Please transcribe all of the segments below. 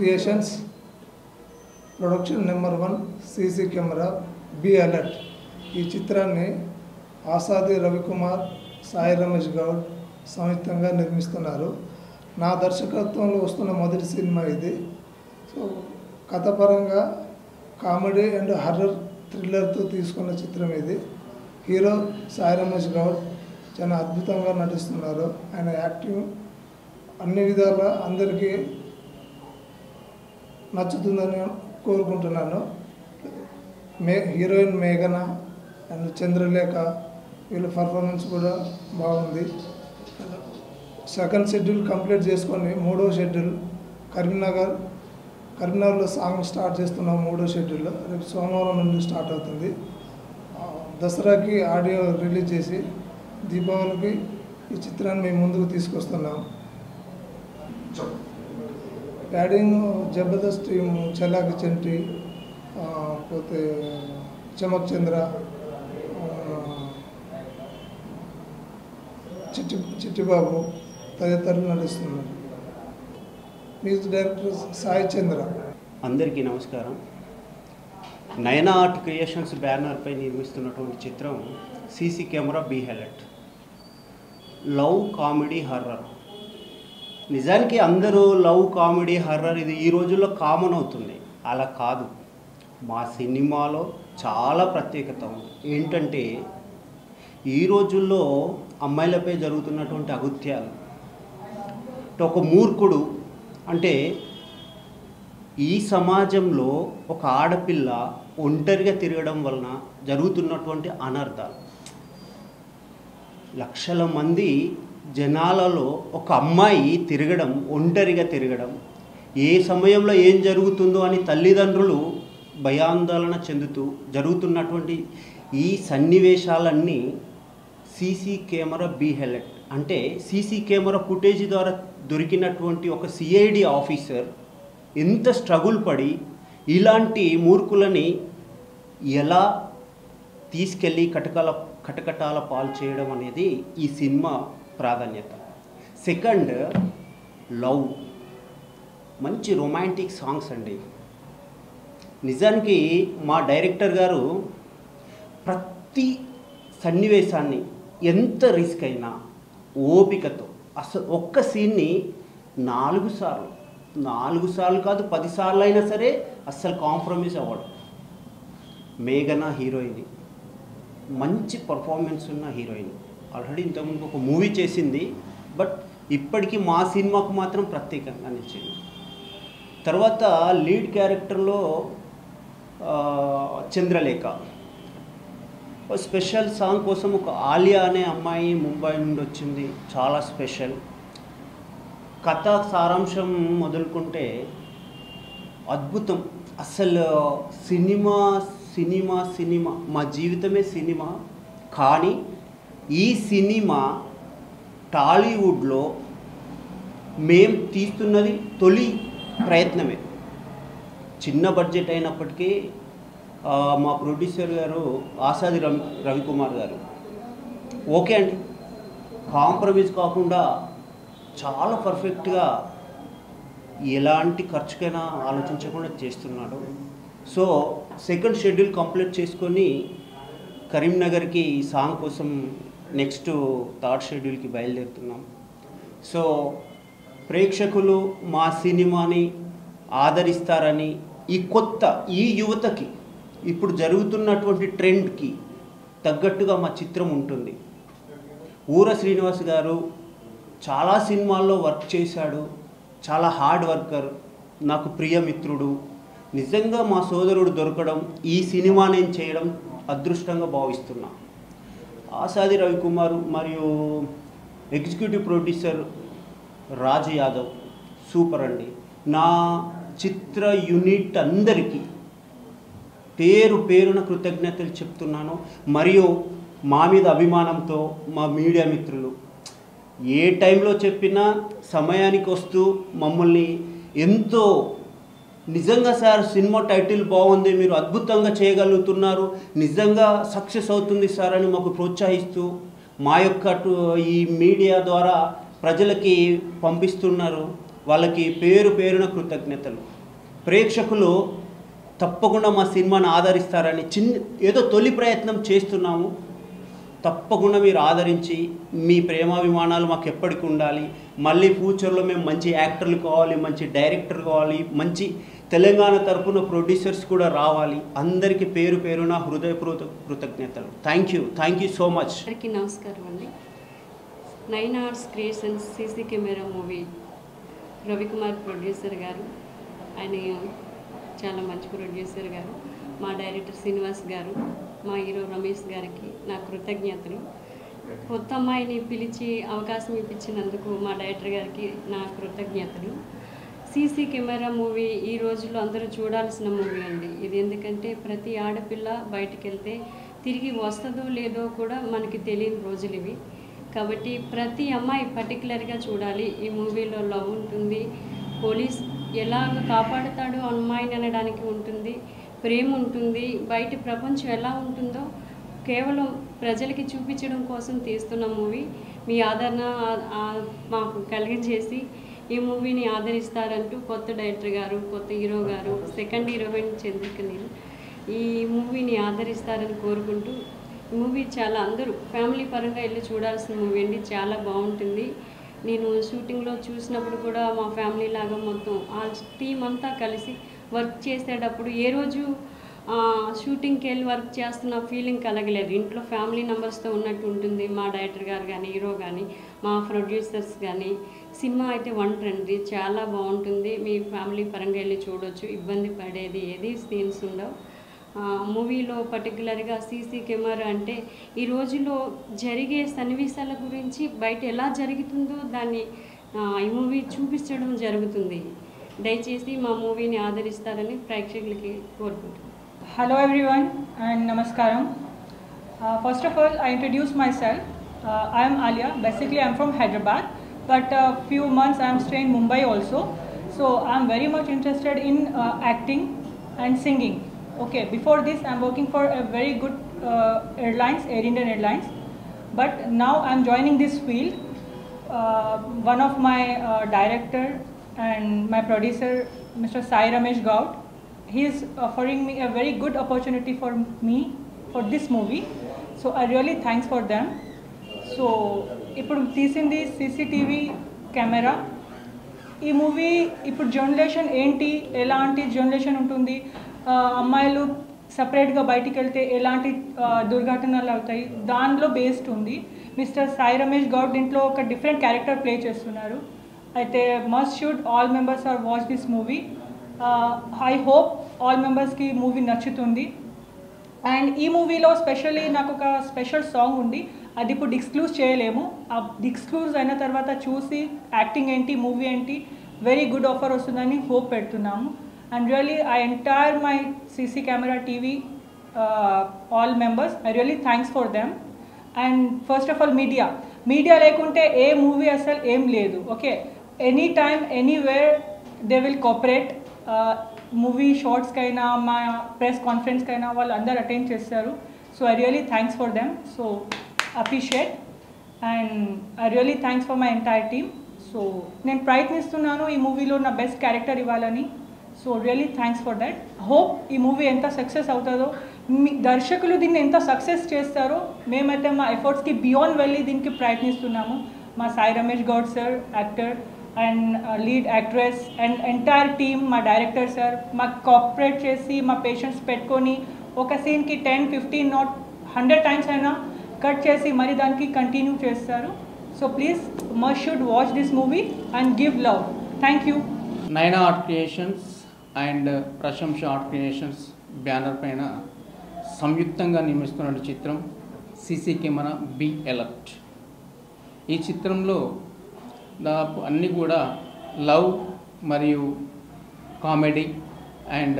Creations production number one CC camera be alert ఈ చిత్రాన్ని ఆసాది రవికుమార్ సాయి రమేష్ గౌడ్ సంయుక్తంగా నిర్మిస్తున్నారు నా దర్శకత్వంలో వస్తున్న మొదటి సినిమా ఇది సో కథపరంగా కామెడీ అండ్ హర్రర్ థ్రిల్లర్తో తీసుకున్న చిత్రం ఇది హీరో సాయి రమేష్ గౌడ్ చాలా అద్భుతంగా నటిస్తున్నారు ఆయన యాక్టింగ్ అన్ని విధాల అందరికీ నచ్చుతుందని కోరుకుంటున్నాను మే హీరోయిన్ మేఘన అండ్ చంద్రలేఖ వీళ్ళ పర్ఫార్మెన్స్ కూడా బాగుంది సెకండ్ షెడ్యూల్ కంప్లీట్ చేసుకొని మూడో షెడ్యూల్ కరీంనగర్ కరీంనగర్లో సాంగ్ స్టార్ట్ చేస్తున్నాం మూడో షెడ్యూల్లో రేపు సోమవారం నుండి స్టార్ట్ అవుతుంది ఆ, దసరాకి ఆడియో రిలీజ్ చేసి దీపావళికి ఈ చిత్రాన్ని మేము ముందుకు తీసుకొస్తున్నాం ప్యాడింగ్ జబర్దస్త్ టీం చలాకి చెంటి ఆ, పోతే చమక్ చంద్ర ఆ, చిట్టి చిట్టిబాబు తదితరులు నడుస్తున్నారు మ్యూజిక్ డైరెక్టర్ సాయి చంద్ర అందరికీ నమస్కారం నయనా ఆర్ట్ క్రియేషన్స్ బ్యానర్పై నిర్మిస్తున్నటువంటి చిత్రం CC camera be alert love comedy horror నిజానికి అందరూ లవ్ కామెడీ హర్రర్ ఇది ఈ రోజుల్లో కామన్ అవుతుంది అలా కాదు మా సినిమాలో చాలా ప్రత్యేకత ఉంది ఏంటంటే ఈ రోజుల్లో అమ్మాయిలపై జరుగుతున్నటువంటి అగుత్యాలు అంటే ఒక మూర్ఖుడు అంటే ఈ సమాజంలో ఒక ఆడపిల్ల ఒంటరిగా తిరగడం వలన జరుగుతున్నటువంటి అనర్థాలు లక్షల మంది జనాలలో ఒక అమ్మాయి తిరగడం ఒంటరిగా తిరగడం ఏ సమయంలో ఏం జరుగుతుందో అని తల్లిదండ్రులు భయాందోళన చెందుతూ జరుగుతున్నటువంటి ఈ సన్నివేశాలన్నీ సీసీ కెమెరా బీ హెలెట్ అంటే సీసీ కెమెరా ఫుటేజ్ ద్వారా దొరికినటువంటి ఒక సిఐడి ఆఫీసర్ ఎంత స్ట్రగుల్ పడి ఇలాంటి మూర్ఖులని ఎలా తీసుకెళ్ళి కటకాల కటకటాల పాలు చేయడం అనేది ఈ సినిమా ప్రాధాన్యత సెకండ్ లవ్ మంచి రొమాంటిక్ సాంగ్స్ అండి నిజానికి మా డైరెక్టర్ గారు ప్రతి సన్నివేశాన్ని ఎంత రిస్క్ అయినా ఓపికతో అసలు ఒక్క సీన్ని నాలుగు సార్లు నాలుగు సార్లు కాదు పది సార్లు అయినా సరే అస్సలు కాంప్రమైజ్ అవ్వడం మేఘన హీరోయిన్ మంచి పర్ఫార్మెన్స్ ఉన్న హీరోయిన్ ఆల్రెడీ ఇంతకుముందు ఒక మూవీ చేసింది బట్ ఇప్పటికీ మా సినిమాకు మాత్రం ప్రత్యేకంగా నిలిచింది తర్వాత లీడ్ క్యారెక్టర్లో ఆ, చంద్రలేఖ ఒక స్పెషల్ సాంగ్ కోసం ఒక ఆలియా అనే అమ్మాయి ముంబై నుండి వచ్చింది చాలా స్పెషల్ కథ సారాంశం మొదలుకుంటే అద్భుతం అసలు సినిమా సినిమా సినిమా మా జీవితమే సినిమా కానీ ఈ సినిమా టాలీవుడ్లో మేం తీస్తున్నది తొలి ప్రయత్నమే చిన్న బడ్జెట్ అయినప్పటికీ ఆ, మా ప్రొడ్యూసర్ గారు ఆసాది రవి రవికుమార్ గారు ఓకే అండి కాంప్రమైజ్ కాకుండా చాలా పర్ఫెక్ట్గా ఎలాంటి ఖర్చుకైనా ఆలోచించకుండా చేస్తున్నాడు సో సెకండ్ షెడ్యూల్ కంప్లీట్ చేసుకొని కరీంనగర్కి ఈ సాంగ్ కోసం నెక్స్ట్ థర్డ్ షెడ్యూల్కి బయలుదేరుతున్నాం సో ప్రేక్షకులు మా సినిమాని ఆదరిస్తారని ఈ కొత్త ఈ యువతకి ఇప్పుడు జరుగుతున్నటువంటి ట్రెండ్కి తగ్గట్టుగా మా చిత్రం ఉంటుంది ఊర శ్రీనివాస్ గారు చాలా సినిమాల్లో వర్క్ చేశాడు చాలా హార్డ్ వర్కర్ నాకు ప్రియమిత్రుడు నిజంగా మా సోదరుడు దొరకడం ఈ సినిమా నేను చేయడం అదృష్టంగా భావిస్తున్నా ఆసాది రవికుమార్ మరియు executive producer Raju Yadav super అండి నా చిత్ర యూనిట్ అందరికీ పేరు పేరున కృతజ్ఞతలు చెప్తున్నాను మరియు మా మీద అభిమానంతో మా మీడియా మిత్రులు ఏ టైంలో చెప్పినా సమయానికి వస్తూ మమ్మల్ని ఎంతో నిజంగా సార్ సినిమా టైటిల్ బాగుంది మీరు అద్భుతంగా చేయగలుగుతున్నారు నిజంగా సక్సెస్ అవుతుంది సార్ అని మాకు ప్రోత్సహిస్తూ మా యొక్క టు- ఈ మీడియా ద్వారా ప్రజలకి పంపిస్తున్నారు వాళ్ళకి పేరు పేరున కృతజ్ఞతలు ప్రేక్షకులు తప్పకుండా మా సినిమాను ఆదరిస్తారని చిన్న ఏదో తొలి ప్రయత్నం చేస్తున్నాము తప్పకుండా మీరు ఆదరించి మీ ప్రేమాభిమానాలు మాకు ఎప్పటికి ఉండాలి మళ్ళీ ఫ్యూచర్లో మేము మంచి యాక్టర్లు కావాలి మంచి డైరెక్టర్ కావాలి మంచి తెలంగాణ తరపున ప్రొడ్యూసర్స్ కూడా రావాలి అందరికీ పేరు పేరున హృదయపూర్వక కృతజ్ఞతలు thank you thank you so much అందరికీ నమస్కారం అండి nine hours creations CC camera movie Ravikumar producer గారు ఆయన చాలా మంచి ప్రొడ్యూసర్ గారు మా డైరెక్టర్ శ్రీనివాస్ గారు మా హీరో రమేష్ గారికి నా కృతజ్ఞతలు కొత్త అమ్మాయిని పిలిచి అవకాశం ఇప్పించినందుకు మా డైరెక్టర్ గారికి నా కృతజ్ఞతలు సీసీ కెమెరా మూవీ ఈ రోజుల్లో అందరూ చూడాల్సిన మూవీ అండి ఇది ఎందుకంటే ప్రతి ఆడపిల్ల బయటికి వెళ్తే తిరిగి వస్తుందో లేదో కూడా మనకి తెలియని రోజులు ఇవి కాబట్టి ప్రతి అమ్మాయి పర్టికులర్గా చూడాలి ఈ మూవీలో లవ్ ఉంటుంది పోలీస్ ఎలాగ కాపాడుతాడు అమ్మాయిని అనడానికి ఉంటుంది ప్రేమ ఉంటుంది బయట ప్రపంచం ఎలా ఉంటుందో కేవలం ప్రజలకి చూపించడం కోసం తీస్తున్న మూవీ మీ ఆదరణ ఆ- ఆ- మాకు కలిగజేసి ఈ మూవీని ఆదరిస్తారంటూ కొత్త డైరెక్టర్ గారు కొత్త హీరో గారు సెకండ్ హీరోయిన్ చంద్రిక నీరు ఈ మూవీని ఆదరిస్తారని కోరుకుంటూ ఈ మూవీ చాలా అందరూ ఫ్యామిలీ పరంగా వెళ్ళి చూడాల్సిన మూవీ అండి చాలా బాగుంటుంది నేను షూటింగ్లో చూసినప్పుడు కూడా మా ఫ్యామిలీ లాగా మొత్తం ఆ టీం అంతా కలిసి వర్క్ చేసేటప్పుడు ఏ రోజు ఆ, షూటింగ్కి వెళ్ళి వర్క్ చేస్తున్న ఫీలింగ్ కలగలేదు ఇంట్లో ఫ్యామిలీ మెంబర్స్తో ఉన్నట్టు ఉంటుంది మా డైరెక్టర్ గారు కానీ హీరో కానీ మా ప్రొడ్యూసర్స్ కానీ సినిమా అయితే వన్ ట్రెండ్ చాలా బాగుంటుంది మీ ఫ్యామిలీ పరంగా వెళ్ళి చూడొచ్చు ఇబ్బంది పడేది ఏది సీన్స్ ఉండవు ఆ, మూవీలో పర్టికులర్గా సీసీ కెమెరా అంటే ఈ రోజులో జరిగే సన్నివేశాల గురించి బయట ఎలా జరుగుతుందో దాన్ని ఆ, ఈ మూవీ చూపించడం జరుగుతుంది దయచేసి మా మూవీని ఆదరిస్తారని ప్రేక్షకులకి కోరుకుంటున్నాను Hello everyone and namaskaram. Uh, first of all, I introduce myself. Uh, I am Alia. Basically, I am from Hyderabad, but a few months I am staying in Mumbai also. So I am very much interested in uh, acting and singing. Okay, before this, I am working for a very good uh, airlines, Air Indian Airlines. But now I am joining this field. Uh, one of my uh, director and my producer, Mr. Sai Ramesh Gaud, he is offering me a very good opportunity for me for this movie. So I really thanks for them. So ఇప్పుడు తీసింది CCTV camera ఈ movie ఇప్పుడు generation ఏంటి ఎలాంటి generation ఉంటుంది ఆ, అమ్మాయిలు సపరేట్గా బయటికి వెళ్తే ఎలాంటి ఆ, దుర్ఘటనలు అవుతాయి దానిలో బేస్డ్ ఉంది మిస్టర్ సాయి రమేష్ గౌడ్ దీంట్లో ఒక డిఫరెంట్ క్యారెక్టర్ ప్లే చేస్తున్నారు అయితే must should all members are watch this movie I hope all మెంబర్స్కి మూవీ నచ్చుతుంది అండ్ ఈ మూవీలో స్పెషల్లీ నాకు ఒక స్పెషల్ సాంగ్ ఉంది అది ఇప్పుడు డిస్క్లూజ్ చేయలేము ఆ డిస్క్లూజ్ అయిన తర్వాత చూసి యాక్టింగ్ ఏంటి మూవీ ఏంటి వెరీ గుడ్ ఆఫర్ వస్తుందని హోప్ పెడుతున్నాము and really I entire my CC camera TV all members I really thanks for them and first of all media media లేకుంటే ఏ మూవీ అసలు ఏం లేదు okay any time anywhere they will cooperate movie షార్ట్స్కైనా మా press కాన్ఫరెన్స్కైనా వాళ్ళు అందరు అటెండ్ చేస్తారు so I really thanks for them so appreciate and I really thanks for my entire team so నేను ప్రయత్నిస్తున్నాను ఈ మూవీలో నా బెస్ట్ క్యారెక్టర్ ఇవ్వాలని so really thanks for that hope ఈ మూవీ ఎంత సక్సెస్ అవుతుందో మీ దర్శకులు దీన్ని ఎంత సక్సెస్ చేస్తారో మేమైతే మా ఎఫర్ట్స్కి బియాండ్ వెళ్ళి దీనికి ప్రయత్నిస్తున్నాము మా Sai Ramesh Goud sir actor and lead actress and entire team మా డైరెక్టర్ సార్ మాకు కోఆపరేట్ చేసి మా పేషెంట్స్ పెట్టుకొని ఒక సీన్కి ten fifteen not hundred times అయినా కట్ చేసి మరి దానికి కంటిన్యూ చేస్తారు so please must should watch this movie and give love thank you Naina art creations and Prashamsa art creations banner పైన సంయుక్తంగా నిర్మిస్తున్న చిత్రం సీసీ కెమెరా బి ఎలర్ట్ ఈ చిత్రంలో దాదాపు అన్నీ కూడా లవ్ మరియు కామెడీ అండ్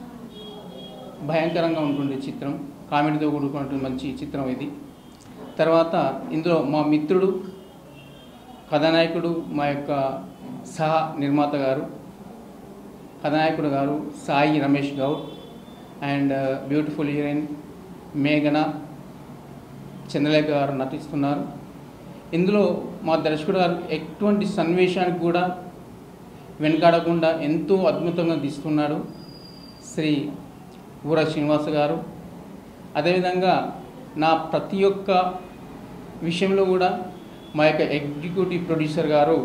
భయంకరంగా ఉంటుంది చిత్రం కామెడీతో కూడుకున్నటువంటి మంచి చిత్రం ఇది తర్వాత ఇందులో మా మిత్రుడు కథానాయకుడు మా యొక్క సహ నిర్మాత గారు కథానాయకుడు గారు Sai Ramesh Goud and beautiful heroine మేఘన చంద్రలేఖ గారు నటిస్తున్నారు ఇందులో మా దర్శకుడు గారు ఎటువంటి సన్నివేశానికి కూడా వెనకాడకుండా ఎంతో అద్భుతంగా తీస్తున్నాడు శ్రీ ఊర శ్రీనివాస గారు అదేవిధంగా నా ప్రతి ఒక్క విషయంలో కూడా మా యొక్క ఎగ్జిక్యూటివ్ ప్రొడ్యూసర్ గారు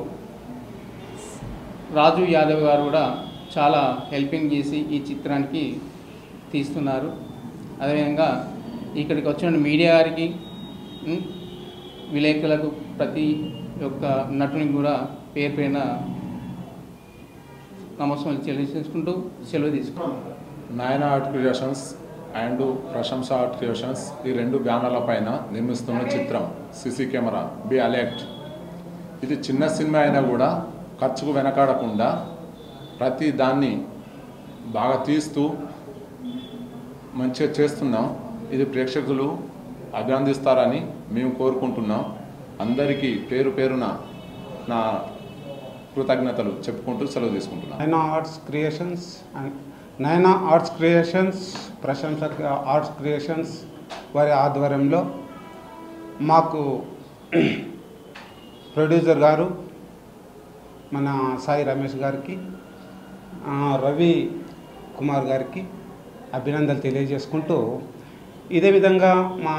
రాజు యాదవ్ గారు కూడా చాలా హెల్పింగ్ చేసి ఈ చిత్రానికి తీస్తున్నారు అదేవిధంగా ఇక్కడికి వచ్చిన మీడియా గారికి ఉమ్, విలేకరులకు ప్రతి ఒక్క నటునికి కూడా పేరు పైన నమస్కారం చెల్లించుకుంటూ సెలవు తీసుకుంటాం Naina art creations and Prashamsa art creations ఈ రెండు బ్యానర్ల పైన నిర్మిస్తున్న చిత్రం సిసి కెమెరా బి అలర్ట్ ఇది చిన్న సినిమా అయినా కూడా ఖర్చుకు వెనకాడకుండా ప్రతి దాన్ని బాగా తీస్తూ మంచిగా చేస్తున్నాం ఇది ప్రేక్షకులు అభినందిస్తారని మేము కోరుకుంటున్నాం అందరికీ పేరు పేరున నా కృతజ్ఞతలు చెప్పుకుంటూ సెలవు తీసుకుంటున్నాను Naina arts creations and Naina arts creations Prashamsa arts creations వారి ఆధ్వర్యంలో మాకు ప్రొడ్యూసర్ గారు మన సాయి రమేష్ గారికి ఆ, రవి కుమార్ గారికి అభినందనలు తెలియజేసుకుంటూ ఇదే విధంగా మా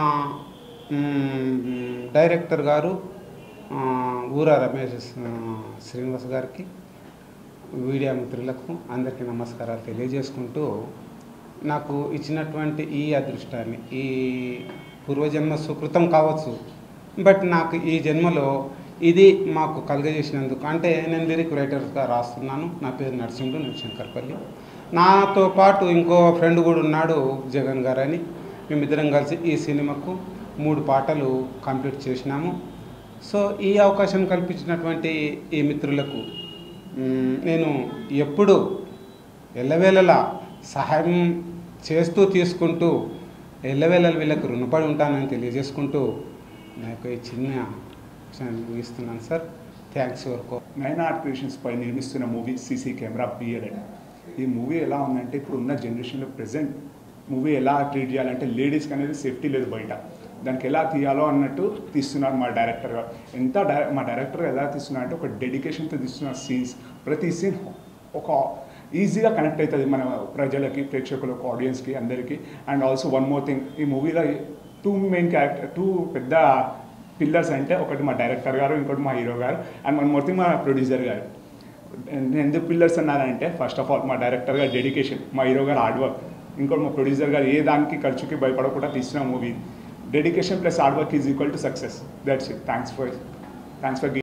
మ్, డైరెక్టర్ గారు ఆ, ఊరా రమేష్ ఆ, శ్రీనివాస్ గారికి మీడియా మిత్రులకు అందరికీ నమస్కారాలు తెలియజేసుకుంటూ నాకు ఇచ్చినటువంటి ఈ అదృష్టాన్ని ఈ పూర్వజన్మ సుకృతం కావచ్చు బట్ నాకు ఈ జన్మలో ఇది మాకు కలుగజేసినందుకు అంటే నేను లిరిక్ రైటర్గా రాస్తున్నాను నా పేరు నరసింహుడు నేను శంకర్పల్లి నాతో పాటు ఇంకో ఫ్రెండ్ కూడా ఉన్నాడు జగన్ గారు అని మేమిద్దరం కలిసి ఈ సినిమాకు మూడు పాటలు కంప్లీట్ చేసినాము సో ఈ అవకాశం కల్పించినటువంటి ఈ మిత్రులకు మ్, నేను ఎప్పుడు ఎల్లవేళలా సహాయం చేస్తూ తీసుకుంటూ ఎల్లవేళల వీళ్ళకు రుణపడి ఉంటానని తెలియజేసుకుంటూ నాకు ఈ చిన్న విషయాన్ని ముగిస్తున్నాను సార్ థ్యాంక్స్ ఫర్ కో నైన్ ఆర్ట్ క్రియేషన్స్ పై నిర్మిస్తున్న మూవీ సీసీ కెమెరా బిఎల్ఎడ్ ఈ మూవీ ఎలా ఉందంటే ఇప్పుడు ఉన్న జనరేషన్లో ప్రజెంట్ మూవీ ఎలా ట్రీట్ చేయాలంటే లేడీస్కి అనేది సేఫ్టీ లేదు బయట దానికి ఎలా తీయాలో అన్నట్టు తీస్తున్నారు మా డైరెక్టర్ గారు ఎంత డై మా డైరెక్టర్ ఎలా తీస్తున్నారు అంటే ఒక డెడికేషన్తో తీస్తున్నారు సీన్స్ ప్రతి సీన్ ఒక ఈజీగా కనెక్ట్ అవుతుంది మన ప్రజలకి ప్రేక్షకులకు ఆడియన్స్కి అందరికీ and also one more thing ఈ మూవీలో టూ మెయిన్ క్యారెక్టర్ టూ పెద్ద పిల్లర్స్ అంటే ఒకటి మా డైరెక్టర్ గారు ఇంకోటి మా హీరో గారు అండ్ వన్ మోర్ థింగ్ మా ప్రొడ్యూసర్ గారు నేను ఎందుకు పిల్లర్స్ అన్నానంటే ఫస్ట్ ఆఫ్ ఆల్ మా డైరెక్టర్ గారు డెడికేషన్ మా హీరో గారు హార్డ్ వర్క్ ఇంకోటి మా ప్రొడ్యూసర్ గారు ఏ దానికి ఖర్చుకి భయపడకుండా తీసిన movie dedication plus hard work is equal to success that's it thanks for thanks for